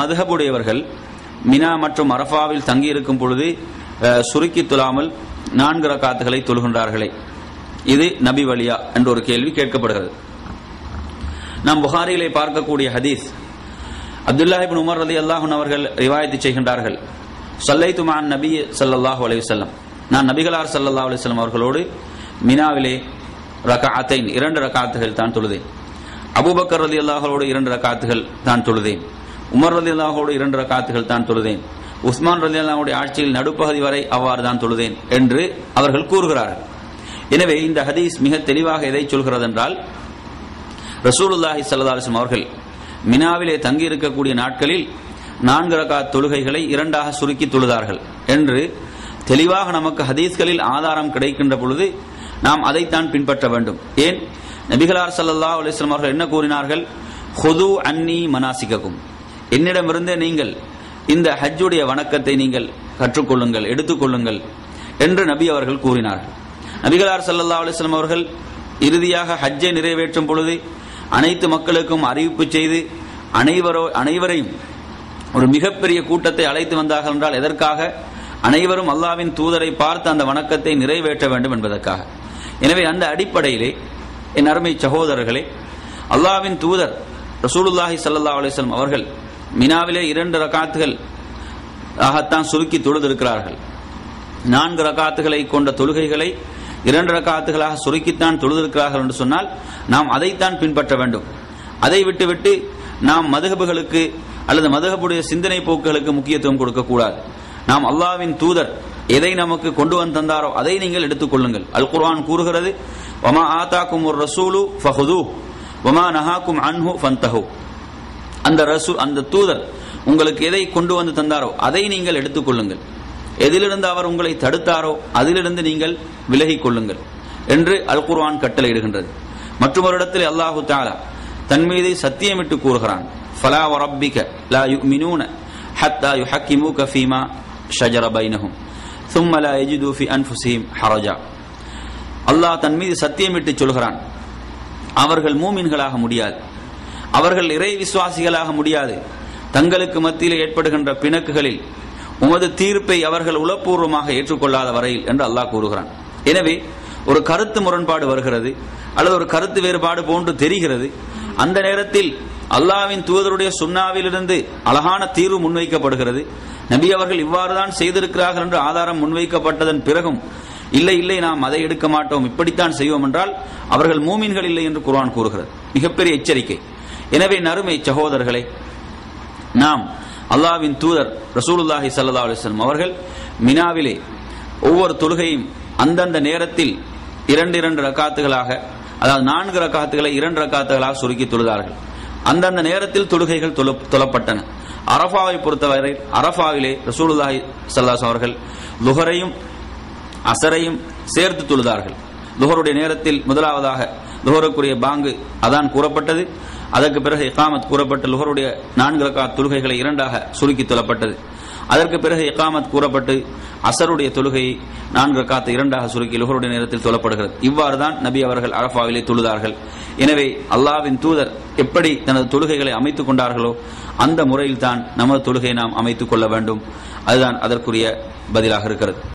மதுஹபுடையவர்கள் Mina மற்றும் அரஃபாவில் தங்கியிருக்கும் பொழுது அஹ், சுருக்கி தொழாமல் நான்கு ரக்காத்துகளை தொழுகின்றார்களே இது நபி வழியா என்ற ஒரு கேள்வி கேட்கப்படுகிறது நாம் புகாரியிலே பார்க்கக்கூடிய ஹதீஸ் அப்துல்லாஹ் இப்னு உமர் ரதி அல்லாஹன் அவர்கள் ரிவாயத்து செய்கின்றார்கள் சல்லைத்து மான் நபி ஸல்லல்லாஹு அலைஹி வஸல்லம் நான் நபிகளார் ஸல்லல்லாஹு அலைஹி வஸல்லம் அவர்களோடு மினாவிலே ரகஅத்தைன் இரண்டு ரகாத்துகள் தான் தொழுதேன் அபூபக்கர் ரதி அல்லாஹோடு இரண்டு ரகாத்துகள் தான் தொழுதேன் உமர் ரதி அல்லாஹோடு இரண்டு ரகாத்துகள் தான் தொழுதேன் உஸ்மான் ரதி அல்லாஹுடைய ஆட்சியில் நடுப்பகுதி வரை அவ்வாறு தான் தொழுதேன் என்று அவர்கள் கூறுகிறார்கள் எனவே இந்த ஹதீஸ் மிக தெளிவாக எதை சொல்கிறது என்றால் ரசூலுல்லாஹி ஸல்லல்லாஹு அலைஹி வஸல்லம் அவர்கள் மினாவிலே தங்கியிருக்கக்கூடிய நாட்களில் நான்கு ரகாத் தொழுகைகளை இரண்டாக சுருக்கி தொழுதார்கள் என்று தெளிவாக நமக்கு ஹதீஸ்களில் ஆதாரம் கிடைக்கின்ற பொழுது நாம் அதைத்தான் பின்பற்ற வேண்டும் ஏன் நபிகளார் ஸல்லல்லாஹு அலைஹி வஸல்லம் அவர்கள் என்ன கூறினார்கள் ஹுது அன்னி மனாசிகக்கும் என்னிடமிருந்தே நீங்கள் இந்த ஹஜ்ஜுடைய வணக்கத்தை நீங்கள் கற்றுக்கொள்ளுங்கள் எடுத்துக்கொள்ளுங்கள் என்று நபி அவர்கள் கூறினார்கள் நபிகளார் ஸல்லல்லாஹு அலைஹி வஸல்லம் அவர்கள் இறுதியாக ஹஜ்ஜை நிறைவேற்றும் பொழுது அனைத்து மக்களுக்கும் அறிவிப்பு செய்து அனைவரோ அனைவரையும் ஒரு மிகப்பெரிய கூட்டத்தை அழைத்து வந்தார்கள் என்றால் எதற்காக அனைவரும் அல்லாவின் தூதரை பார்த்து அந்த வணக்கத்தை நிறைவேற்ற வேண்டும் என்பதற்காக எனவே அந்த அடிப்படையிலே என் அருமை சகோதரர்களே அல்லாவின் தூதர் ரசூலுல்லாஹி ஸல்லல்லாஹு அலைஹி வஸல்லம் அவர்கள் மினாவிலே இரண்டு ரகாத்துகள் ஆகத்தான் சுருக்கி தொழுதிருக்கிறார்கள் நான்கு ரகாத்துகளை கொண்ட தொழுகைகளை இரண்டு ரகாத்துகளாக சுருக்கித்தான் தொழுதிருக்கிறார்கள் என்று சொன்னால் நாம் அதைத்தான் பின்பற்ற வேண்டும் அதை விட்டுவிட்டு நாம் மதுகபுகளுக்கு அல்லது மதுகபுடைய சிந்தனை போக்குகளுக்கு முக்கியத்துவம் கொடுக்கக்கூடாது நாம் அல்லாவின் தூதர் எதை நமக்கு கொண்டு வந்து தந்தாரோ அதை நீங்கள் எடுத்துக்கொள்ளுங்கள் அல் குர்ஆன் கூறுகிறது வமா ஆதாக்கும் ஒரு ரசூலு ஃபஹுது வமா நஹாக்கும் அன்ஹு ஃபந்தஹு அந்த ரசூ அந்த தூதர் உங்களுக்கு எதை கொண்டு வந்து தந்தாரோ அதை நீங்கள் எடுத்துக்கொள்ளுங்கள் எதிலிருந்து அவர் உங்களை தடுத்தாரோ அதிலிருந்து நீங்கள் விலகிக் கொள்ளுங்கள் என்று அல் குர்ஆன் கட்டளையிடுகின்றது மற்றொரு இடத்தில் அல்லாஹு தாலா தன் மீது சத்தியமிட்டு கூறுகிறான் ஃபலா வரப்பிக லா யுமினூன ஹத்தா யுஹக்கிமூக ஃபீமா ஷஜர பைனஹும் ثم لا يجدوا في انفسهم حرجا அல்லாஹ் தன் மீது சத்தியமிட்டு சொல்கிறான் அவர்கள் மூமின்களாக முடியாது அவர்கள் இறை விசுவாசிகளாக முடியாது தங்களுக்கு மத்தியில் ஏற்படுகின்ற பிணக்குகளில் உமது தீர்ப்பை அவர்கள் உளப்பூர்வமாக ஏற்றுக்கொள்ளாத வரையில் என்று அல்லாஹ் கூறுகிறான் எனவே ஒரு கருத்து முரண்பாடு வருகிறது அல்லது ஒரு கருத்து வேறுபாடு போன்று தெரிகிறது அந்த நேரத்தில் அல்லாவின் தூதருடைய சுண்ணாவிலிருந்து அழகான தீர்வு முன்வைக்கப்படுகிறது நபி அவர்கள் இவ்வாறுதான் செய்திருக்கிறார்கள் என்று ஆதாரம் முன்வைக்கப்பட்டதன் பிறகும் இல்லை இல்லை நாம் அதை எடுக்க மாட்டோம் இப்படித்தான் செய்வோம் என்றால் அவர்கள் மூமின்கள் இல்லை என்று குர்ஆன் கூறுகிறது மிகப்பெரிய எச்சரிக்கை எனவே நறுமை சகோதரர்களே நாம் அல்லாவின் தூதர் ரசூலுல்லாஹி ஸல்லல்லாஹு அலைஹி வஸல்லம் அவர்கள் மினாவிலே ஒவ்வொரு தொழுகையும் அந்தந்த நேரத்தில் இரண்டு இரண்டு ரக்காத்துகளாக அதாவது நான்கு ரக்காத்துகளை இரண்டு ரக்காத்துகளாக சுருக்கி தொழுதார்கள் அந்தந்த நேரத்தில் தொழுகைகள் தொழ- தொழப்பட்டன அரஃபாவை பொறுத்தவரை அரஃபாவிலே ரசூலுல்லாஹி ஸல்லல்லாஹு அலைஹி அவர்கள் லுஹரையும் அசரையும் சேர்த்து தொழுதார்கள் லுஹருடைய நேரத்தில் முதலாவதாக லுஹருக்குரிய பாங்கு அதான் கூறப்பட்டது அதற்கு பிறகு இகாமத் கூறப்பட்ட லுஹருடைய நான்கு ரக்காத் தொழுகைகளை இரண்டாக சுருக்கி தொழப்பட்டது அதற்கு பிறகு இகாமத் கூறப்பட்டு அசருடைய தொழுகையை நான்கு ரக்காத்தை இரண்டாக சுருக்கி லுஹருடைய நேரத்தில் தொழப்படுகிறது இவ்வாறு தான் நபி அவர்கள் அரஃபாவிலே தொழுதார்கள் எனவே அல்லாவின் தூதர் எப்படி தனது தொழுகைகளை அமைத்துக் கொண்டார்களோ அந்த முறையில் தான் நமது தொழுகையை நாம் அமைத்துக் கொள்ள வேண்டும் அதுதான் அதற்குரிய பதிலாக இருக்கிறது